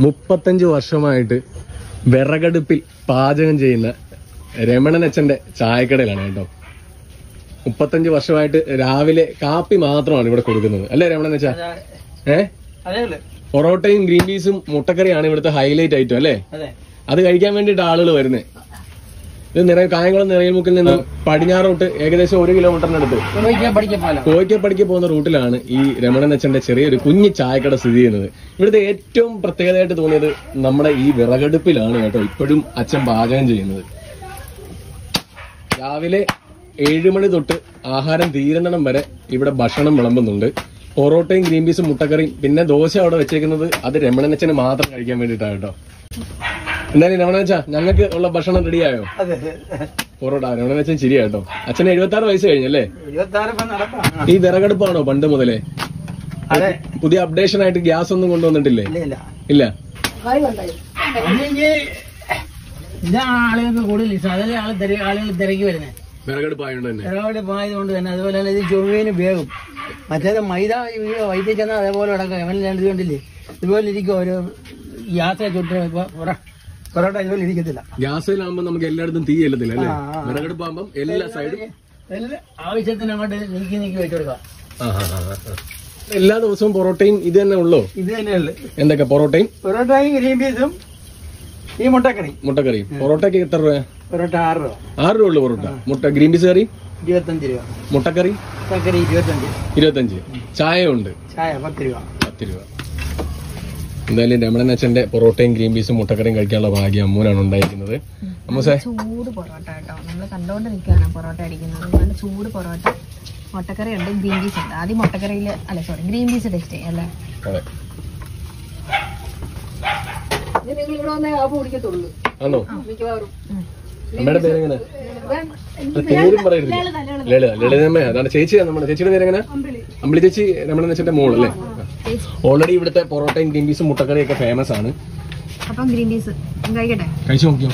മുപ്പത്തഞ്ച് വർഷമായിട്ട് വിറകടുപ്പിൽ പാചകം ചെയ്യുന്ന രമണനച്ഛന്റെ ചായക്കടയിലാണ് കേട്ടോ മുപ്പത്തഞ്ച് വർഷമായിട്ട് രാവിലെ കാപ്പി മാത്രമാണ് ഇവിടെ കൊടുക്കുന്നത് അല്ലേ രമണനച്ച ഏ അതേ ഉള്ളു പൊറോട്ടയും ഗ്രീൻ പീസും മുട്ടക്കറിയാണ് ഇവിടുത്തെ ഹൈലൈറ്റ് ഐറ്റം അല്ലേ അതെ അത് കഴിക്കാൻ വേണ്ടിയിട്ട് ആളുകൾ വരുന്നത് ഇത് നിറയെ കായംകുളം നിറയൽമുക്കിൽ നിന്ന് പടിഞ്ഞാറോട്ട് ഏകദേശം ഒരു കിലോമീറ്ററിനടുത്ത് ചോദിക്കാൻ പഠിക്കാൻ പോലെ കോയ്ക്കപ്പടിക്ക് പോകുന്ന റൂട്ടിലാണ് ഈ രമണനച്ഛന്റെ ചെറിയൊരു കുഞ്ഞു ചായക്കട സ്ഥിതി ചെയ്യുന്നത് ഇവിടുത്തെ ഏറ്റവും പ്രത്യേകതയായിട്ട് തോന്നിയത് നമ്മുടെ ഈ വിറകടുപ്പിലാണ് കേട്ടോ ഇപ്പോഴും അച്ഛൻ പാചകം ചെയ്യുന്നത് രാവിലെ ഏഴ് മണി തൊട്ട് ആഹാരം തീരുന്നിടം വരെ ഇവിടെ ഭക്ഷണം വിളമ്പുന്നുണ്ട് പൊറോട്ടയും ഗ്രീൻ പീസും മുട്ടക്കറിയും പിന്നെ ദോശ അവിടെ വെച്ചേക്കുന്നത് അത് രമണനച്ഛന് മാത്രം കഴിക്കാൻ വേണ്ടിയിട്ടാണ് കേട്ടോ എന്തായാലും രമണനച്ച ഞങ്ങൾക്ക് ഉള്ള ഭക്ഷണം റെഡിയായോ അതെ പൊറോട്ട രമണനച്ഛൻ ശരിയാ കേട്ടോ അച്ഛന് എഴുപത്തി ആറ് വയസ്സ് കഴിഞ്ഞല്ലേ ഇരുപത്തി ആറ് ഇപ്പൊ നടക്കാം ഈ വിറകടുപ്പാണോ പണ്ട് മുതലേ അതെ പുതിയ അപ്ഡേഷൻ ആയിട്ട് ഗ്യാസ് ഒന്നും കൊണ്ടുവന്നിട്ടില്ലേ ഇല്ല ഇല്ല ഇല്ല അല്ലെങ്കിൽ ഇതാ ആളുകൾക്ക് കൂടുതൽ ഇഷ്ടം അതല്ലേ ആള് തിര ആളുകൾ തിരക്കി വരുന്നത് വിറകടുപ്പായോണ്ട് തന്നെ വിറകോട് പോയതുകൊണ്ട് തന്നെ അതുപോലെ തന്നെ ഇത് ചൊവ്വേന് വേഗം മറ്റേത് മൈദ ഈ വൈദ്യുതി ചെന്നാൽ അതേപോലെ കിടക്കാം അവൻ രണ്ട് കണ്ടില്ലേ ഇതുപോലെ ഇരിക്കും ഒരു യാത്ര ചുറ്റ് ഇപ്പൊ പൊറ- പൊറോട്ട ഇതുപോലെ ഇരിക്കത്തില്ല ഗ്യാസിലാകുമ്പോ നമുക്ക് എല്ലായിടത്തും തീ ചെല്ലത്തില്ല അല്ലേ ആ, ആ. വിറകടുപ്പാകുമ്പം എല്ലാ സൈഡും എല്ലാ ആവശ്യത്തിന് അങ്ങോട്ട് നീക്കി നീക്കി വെച്ച് കൊടുക്കാം എല്ലാ ദിവസവും പൊറോട്ടയും ഇത് തന്നെ ഉള്ളോ ഇത് തന്നെയുള്ളു എന്തൊക്കെ പൊറോട്ടയും പൊറോട്ടയും ഗ്രീൻ പീസും ഈ മുട്ടക്കറി മുട്ടക്കറിയും പൊറോട്ടയ്ക്ക് എത്ര രൂപ പൊറോട്ട ആറ് രൂപ ആറ് രൂപ ഉള്ളു പൊറോട്ട മുട്ട ഗ്രീൻ പീസ് കറി ഇരുപത്തഞ്ച് രൂപ മുട്ടക്കറി മുട്ടക്കറി ഇരുപത്തഞ്ച് ഇരുപത്തഞ്ച് ചായ ഉണ്ട് ചായ പത്ത് രൂപ പത്ത് രൂപ എന്തായാലും രമണൻ അച്ഛന്റെ പൊറോട്ടയും ഗ്രീൻ പീസും മുട്ടക്കറിയും കഴിക്കാനുള്ള ഭാഗ്യം അമ്മൂനാണ് ഉണ്ടായിരിക്കുന്നത് അമ്മൂസേ ചൂട് പൊറോട്ട കേട്ടോ നമ്മൾ കണ്ടോണ്ട് നിൽക്കുകയാണ് പൊറോട്ട അടിക്കുന്നത് നല്ല ചൂട് പൊറോട്ട മുട്ടക്കറി ഉണ്ട് ഗ്രീൻ പീസ് ഉണ്ട് ആദ്യം മുട്ടക്കറിയിൽ അല്ല സോറി ഗ്രീൻ പീസ് ടേസ്റ്റ് ചെയ്യാം അല്ലേ അതെ നിങ്ങൾ ഇവിടെ വന്നേ ആ കുടിക്കത്തുള്ളൂ ആണോ മിക്കവാറും അമ്മയുടെ പേരെങ്ങനെ പേരും പറയരുത് ലളിത ലളിതമ്മ അതാണ് ചേച്ചിയാണ് നമ്മുടെ ചേച്ചിയുടെ പേരെങ്ങനെ അമ്പിളി ചേച്ചി രമണൻ അച്ഛന്റെ മോളല്ലേ ഓൾറെഡി ഇവിടുത്തെ പൊറോട്ടയും ഗ്രീൻ പീസും മുട്ടക്കറിയും ഒക്കെ ഫേമസ് ആണ് അപ്പം ഗ്രീൻ പീസ് കഴിക്കട്ടെ കഴിച്ചു നോക്കിയോ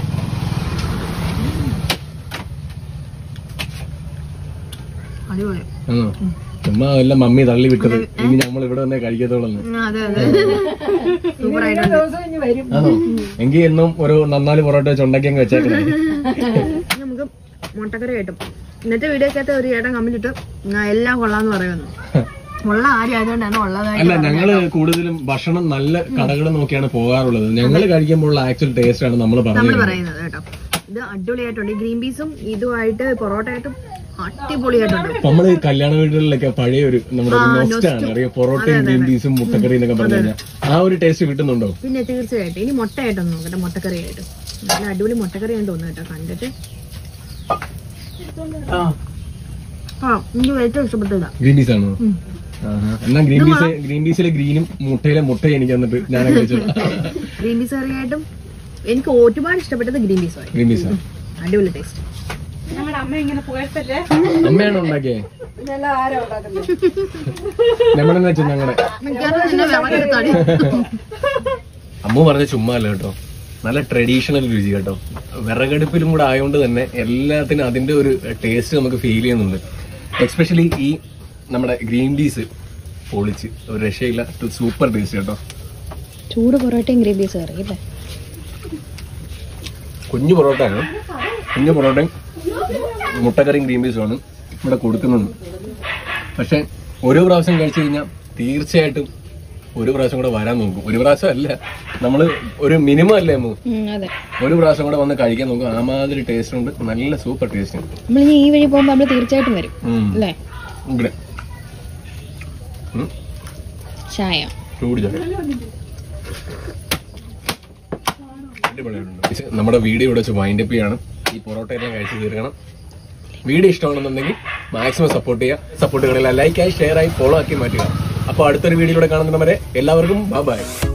അടിപൊളി ആണോ ചുമ്മാ എല്ലാം മമ്മി തള്ളി വിട്ടത് ഇനി നമ്മൾ ഇവിടെ തന്നെ കഴിക്കത്തോളൂ ഉം, അതെ അതെ സൂപ്പർ ആയിട്ടുണ്ട് ആണോ എങ്കിൽ എന്നും ഒരു നന്നാല് പൊറോട്ട വെച്ച് ഉണ്ടാക്കിയങ്ങ് വെച്ചേക്കണേ നമുക്ക് മുട്ടക്കറി കിട്ടും ഇന്നത്തെ വീഡിയോക്കകത്ത് ഒരു ചേട്ടൻ കമന്റ് ഇട്ട് "ആ, എല്ലാം കൊള്ളാന്ന് പറയുന്നു ഉള്ള ആരും ആയതുകൊണ്ടാണ് ഉള്ളതായിട്ട് അല്ല ഞങ്ങള് കൂടുതലും ഭക്ഷണം നല്ല കടകൾ നോക്കിയാണ് പോകാറുള്ളത് ഞങ്ങൾ കഴിക്കുമ്പോഴുള്ള ആക്ച്വൽ ടേസ്റ്റ് ആണ് നമ്മൾ നമ്മൾ പറഞ്ഞത് പറയുന്നത് കേട്ടോ ഇത് അടിപൊളിയായിട്ടുണ്ട് ഈ ഗ്രീൻ പീസും ഇതുമായിട്ട് പൊറോട്ടയായിട്ടും അടിപൊളിയായിട്ടുണ്ട് നമ്മള് ഈ കല്യാണ വീടുകളിലൊക്കെ പഴയ ഒരു നമ്മുടെ നൊസ്റ്റാണ് അറിയാം പൊറോട്ടയും ഗ്രീൻ പീസും മുട്ടക്കറി എന്നൊക്കെ പറഞ്ഞു കഴിഞ്ഞാൽ ആ ഒരു ടേസ്റ്റ് കിട്ടുന്നുണ്ടോ പിന്നെ തീർച്ചയായിട്ടും ഇനി മുട്ടയായിട്ടൊന്ന് നോക്കട്ടെ മുട്ടക്കറി ആയിട്ട് നല്ല അടിപൊളി മുട്ടക്കറി ആണെന്ന് തോന്നുന്നു കേട്ടോ കണ്ടിട്ട് ആ ആ എനിക്ക് ഏറ്റവും ഇഷ്ടപ്പെട്ടതാ ഗ്രീൻ പീസ് ആണോ ആഹാ. എന്നാ ഗ്രീൻ പീസ് ഗ്രീൻ പീസിലെ ഗ്രീനും മുട്ടയിലെ മുട്ടയും എനിക്ക് തന്നിട്ട് ഞാൻ കഴിച്ചത് ഗ്രീൻ പീസ് കറിയായിട്ടും എനിക്ക് ഒരുപാട് ഇഷ്ടപ്പെട്ടത് ഗ്രീൻ പീസ് ആയി ഗ്രീൻ പീസ് അടിപൊളി ടേസ്റ്റ് അമ്മയാണ് ഉണ്ടാക്കിയേ നമ്മളെന്ന് വെച്ചാൽ ഞങ്ങളുടെ മിക്കവാറും നിന്നെ വിളവെടുത്താണ് അമ്മ പറഞ്ഞ ചുമ്മാ അല്ല കേട്ടോ നല്ല ട്രഡീഷണൽ രുചി കേട്ടോ വിറകടുപ്പിലും കൂടെ ആയതുകൊണ്ട് തന്നെ എല്ലാത്തിനും അതിന്റെ ഒരു ടേസ്റ്റ് നമുക്ക് ഫീൽ ചെയ്യുന്നുണ്ട് എക്സ്പെഷ്യലി ഈ നമ്മുടെ ഗ്രീൻ പീസ് പൊളിച്ച് ഒരു രക്ഷയില്ല സൂപ്പർ ടേസ്റ്റ് കേട്ടോ ചൂട് പൊറോട്ടയും ഗ്രീൻ പീസ് കറി അല്ലേ കുഞ്ഞു പൊറോട്ടയാണ് കുഞ്ഞു പൊറോട്ടയും മുട്ടക്കറിയും ഗ്രീൻ പീസും ആണ് ഇവിടെ കൊടുക്കുന്നുണ്ട് പക്ഷെ ഒരു പ്രാവശ്യം കഴിച്ചു കഴിഞ്ഞാൽ തീർച്ചയായിട്ടും ഒരു പ്രാവശ്യം കൂടെ വരാൻ നോക്കും ഒരു പ്രാവശ്യം അല്ല നമ്മള് ഒരു മിനിമം അല്ലേ അമ്മു അതെ ഒരു പ്രാവശ്യം കൂടെ വന്ന് കഴിക്കാൻ നോക്കും ആ മാതിരി ടേസ്റ്റ് ഉണ്ട് നല്ല സൂപ്പർ ടേസ്റ്റ് ഉണ്ട് നമ്മളിനി ഈ വഴി പോകുമ്പോൾ നമ്മൾ തീർച്ചയായിട്ടും വരും ഉം. അല്ലേ ഇവിടെ ഉം. ചായ ചൂട് ചായ അടിപൊളിയായിട്ടുണ്ട്. ഇത് നമ്മുടെ വീഡിയോ ഇവിടെ വെച്ച് വൈൻഡപ്പ് ചെയ്യണം ഈ പൊറോട്ടയെല്ലാം കഴിച്ച് തീർക്കണം വീഡിയോ ഇഷ്ടമാണെന്നുണ്ടെങ്കിൽ മാക്സിമം സപ്പോർട്ട് ചെയ്യുക സപ്പോർട്ട് ചെയ്യണമെങ്കിൽ ലൈക്കായി ഷെയർ ആയി ഫോളോ ആക്കി മാറ്റുക അപ്പോൾ അടുത്തൊരു വീഡിയോയിലൂടെ കാണുന്നവരെ എല്ലാവർക്കും ബൈ ബൈ